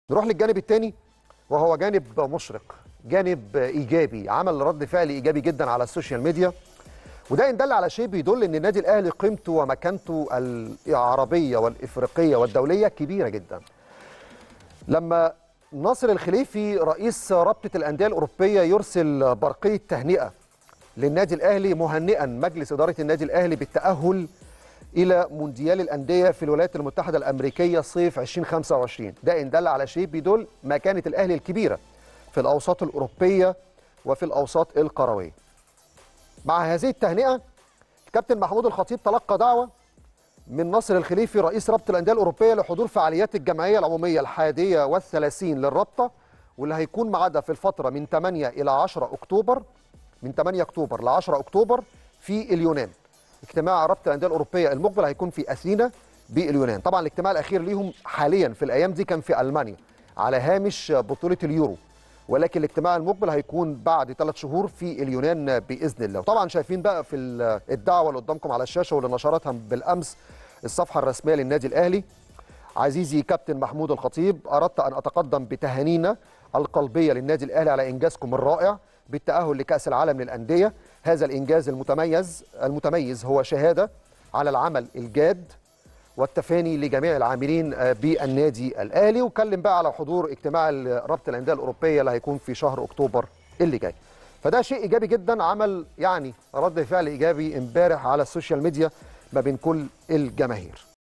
نروح للجانب الثاني وهو جانب مشرق جانب ايجابي عمل رد فعل ايجابي جدا على السوشيال ميديا وده ان دل على شيء بيدل ان النادي الاهلي قيمته ومكانته العربيه والافريقيه والدوليه كبيره جدا لما ناصر الخليفي رئيس رابطه الانديه الاوروبيه يرسل برقيه تهنئه للنادي الاهلي مهنئا مجلس اداره النادي الاهلي بالتاهل الى مونديال الانديه في الولايات المتحده الامريكيه صيف 2025 ده ان دل على شيء بيدل مكانه الاهلي الكبيره في الاوساط الاوروبيه وفي الاوساط القرويه مع هذه التهنئه الكابتن محمود الخطيب تلقى دعوه من ناصر الخليفي رئيس رابطه الانديه الاوروبيه لحضور فعاليات الجمعيه العموميه الحادية والثلاثين للرابطه واللي هيكون ميعادها في الفتره من 8 الى 10 اكتوبر من 8 اكتوبر ل 10 اكتوبر في اليونان اجتماع رابطه الانديه الاوروبيه المقبل هيكون في اثينا باليونان طبعا الاجتماع الاخير ليهم حاليا في الايام دي كان في المانيا على هامش بطوله اليورو ولكن الاجتماع المقبل هيكون بعد ثلاث شهور في اليونان باذن الله وطبعا شايفين بقى في الدعوه اللي قدامكم على الشاشه واللي نشرتها بالامس الصفحه الرسميه للنادي الاهلي عزيزي كابتن محمود الخطيب اردت ان اتقدم بتهانينا القلبيه للنادي الاهلي على انجازكم الرائع بالتاهل لكاس العالم للانديه هذا الانجاز المتميز المتميز هو شهاده على العمل الجاد والتفاني لجميع العاملين بالنادي الاهلي وكلم بقى على حضور اجتماع رابطه الانديه الاوروبيه اللي هيكون في شهر اكتوبر اللي جاي فده شيء ايجابي جدا عمل يعني رد فعل ايجابي امبارح على السوشيال ميديا ما بين كل الجماهير